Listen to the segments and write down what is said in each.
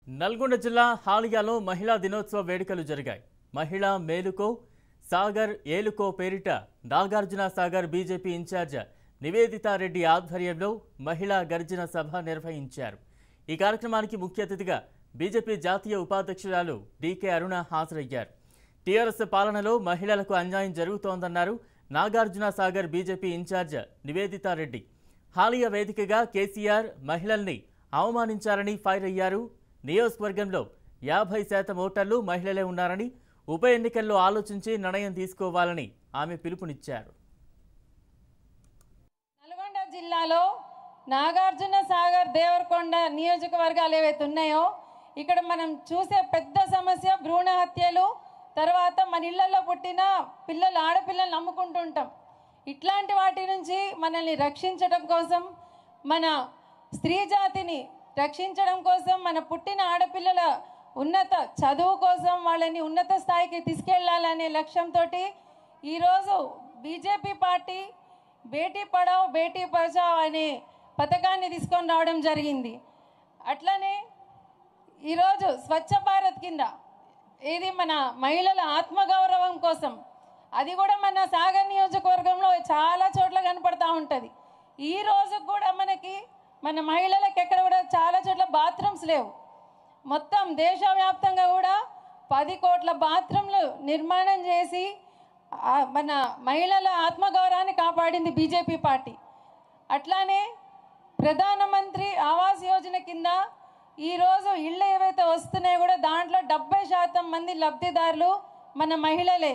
నల్గొండ జిల్లా హాలియాలో మహిళా దినోత్సవ వేడుకలు జరిగాయి మహిళా మేలుకో సాగర్ ఏలుకో పేరిట నాగార్జున సాగర్ బీజేపీ ఇన్ఛార్జ్ నివేదితారెడ్డి ఆధ్వర్యంలో మహిళా గర్జన సభ నిర్వహించారు ఈ కార్యక్రమానికి ముఖ్య అతిథిగా బీజేపీ జాతీయ ఉపాధ్యక్షురాలు డీకే అరుణ హాజరయ్యారు టీఆర్ఎస్ పాలనలో మహిళలకు అన్యాయం జరుగుతోందన్నారు నాగార్జున సాగర్ బీజేపీ ఇన్ఛార్జ్ నివేదితారెడ్డి హాలియా వేదికగా కేసీఆర్ మహిళల్ని అవమానించారని ఫైర్ అయ్యారు నియోజకవర్గంలో యాభై శాతం ఓటర్లు మహిళలే ఉన్నారని ఉప ఎన్నికల్లో ఆలోచించి నిర్ణయం తీసుకోవాలని ఆమె పిలుపునిచ్చారు నల్గొండ జిల్లాలో నాగార్జున సాగర్ దేవరకొండ నియోజకవర్గాలు ఏవైతే ఉన్నాయో ఇక్కడ మనం చూసే పెద్ద సమస్య భ్రూణ హత్యలు తర్వాత మన ఇళ్లలో పుట్టిన పిల్లలు ఆడపిల్లలు నమ్ముకుంటుంటాం ఇట్లాంటి వాటి నుంచి మనల్ని రక్షించడం కోసం మన స్త్రీ జాతిని రక్షించడం కోసం మన పుట్టిన ఆడపిల్లల ఉన్నత చదువు కోసం వాళ్ళని ఉన్నత స్థాయికి తీసుకెళ్లాలనే లక్ష్యంతో ఈరోజు బీజేపీ పార్టీ బేటీ పడావ్ బేటీ బచావ్ అనే పథకాన్ని తీసుకొని రావడం జరిగింది అట్లనే ఈరోజు స్వచ్ఛ భారత్ కింద ఇది మన మహిళల ఆత్మగౌరవం కోసం అది కూడా మన సాగర్ నియోజకవర్గంలో చాలా చోట్ల కనపడతా ఉంటుంది ఈ రోజు కూడా మనకి మన మహిళలకు ఎక్కడ కూడా చాలా చోట్ల బాత్రూమ్స్ లేవు మొత్తం దేశవ్యాప్తంగా కూడా పది కోట్ల బాత్రూమ్లు నిర్మాణం చేసి ఆ, మన మహిళల ఆత్మగౌరవాన్ని కాపాడింది బీజేపీ పార్టీ అట్లానే ప్రధానమంత్రి ఆవాస్ యోజన కింద ఈరోజు ఇళ్ళు ఏవైతే వస్తున్నాయో కూడా దాంట్లో డెబ్బై శాతం మంది లబ్ధిదారులు మన మహిళలే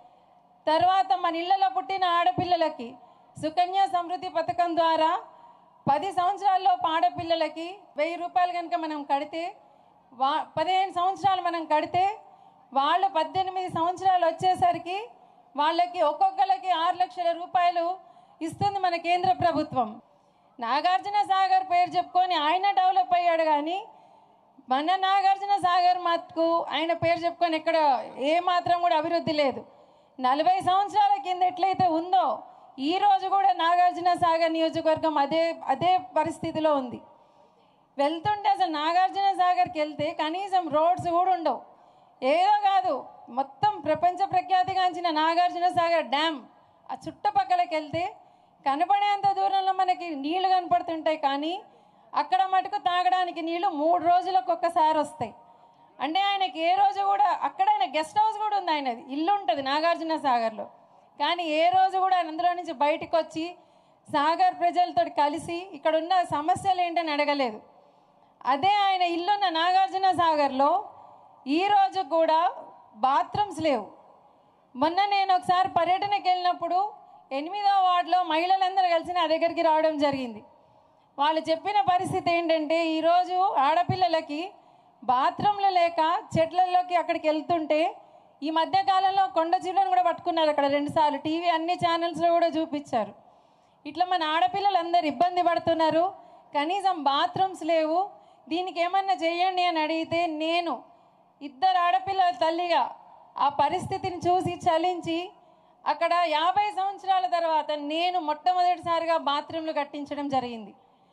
తర్వాత మన ఇళ్లలో పుట్టిన ఆడపిల్లలకి సుకన్య సమృద్ధి పథకం ద్వారా పది సంవత్సరాల్లో ఆడపిల్లలకి వెయ్యి రూపాయలు కనుక మనం కడితే వా పదిహేను సంవత్సరాలు మనం కడితే వాళ్ళు పద్దెనిమిది సంవత్సరాలు వచ్చేసరికి వాళ్ళకి ఒక్కొక్కరికి ఆరు లక్షల రూపాయలు ఇస్తుంది మన కేంద్ర ప్రభుత్వం నాగార్జున సాగర్ పేరు చెప్పుకొని ఆయన డెవలప్ అయ్యాడు కానీ మన నాగార్జున సాగర్ మత్కు ఆయన పేరు చెప్పుకొని ఎక్కడ ఏ మాత్రం కూడా అభివృద్ధి లేదు నలభై సంవత్సరాల కింద ఎట్లయితే ఉందో ఈ రోజు కూడా నాగార్జున సాగర్ నియోజకవర్గం అదే అదే పరిస్థితిలో ఉంది వెళ్తుంటే అసలు నాగార్జున సాగర్కి వెళ్తే కనీసం రోడ్స్ కూడా ఉండవు ఏదో కాదు మొత్తం ప్రపంచ ప్రఖ్యాతిగాంచిన నాగార్జున సాగర్ డ్యామ్ ఆ చుట్టుపక్కలకి వెళ్తే కనపడేంత దూరంలో మనకి నీళ్లు కనపడుతుంటాయి కానీ అక్కడ మటుకు తాగడానికి నీళ్లు మూడు రోజులకు ఒక్కసారి వస్తాయి అంటే ఆయనకి ఏ రోజు కూడా అక్కడ ఆయన గెస్ట్ హౌస్ కూడా ఉంది ఆయనది ఇల్లు ఉంటుంది నాగార్జున సాగర్లో కానీ ఏ రోజు కూడా ఆయన అందులో నుంచి బయటకు వచ్చి సాగర్ ప్రజలతో కలిసి ఇక్కడ ఉన్న సమస్యలు ఏంటని అడగలేదు అదే ఆయన ఇల్లున్న నాగార్జున సాగర్లో ఈ రోజు కూడా బాత్రూమ్స్ లేవు మొన్న నేను ఒకసారి పర్యటనకి వెళ్ళినప్పుడు ఎనిమిదో వార్డులో మహిళలందరూ కలిసి నా దగ్గరికి రావడం జరిగింది వాళ్ళు చెప్పిన పరిస్థితి ఏంటంటే ఈరోజు ఆడపిల్లలకి బాత్రూమ్లు లేక చెట్లలోకి అక్కడికి వెళ్తుంటే ఈ మధ్య కాలంలో కొండ చిల్లును కూడా పట్టుకున్నారు అక్కడ రెండుసార్లు టీవీ అన్ని ఛానల్స్లో కూడా చూపించారు ఇట్లా మన ఆడపిల్లలు అందరు ఇబ్బంది పడుతున్నారు కనీసం బాత్రూమ్స్ లేవు దీనికి ఏమన్నా చేయండి అని అడిగితే నేను ఇద్దరు ఆడపిల్లల తల్లిగా ఆ పరిస్థితిని చూసి చలించి అక్కడ యాభై సంవత్సరాల తర్వాత నేను మొట్టమొదటిసారిగా బాత్రూమ్లు కట్టించడం జరిగింది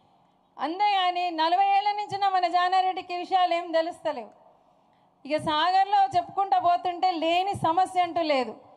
అంతేగాని నలభై ఏళ్ళ నుంచి నా మన జానారెడ్డికి ఈ విషయాలు ఏం తెలుస్తలేవు ఇక సాగర్లో చెప్పుకుంటా పోతుంటే లేని సమస్య అంటూ లేదు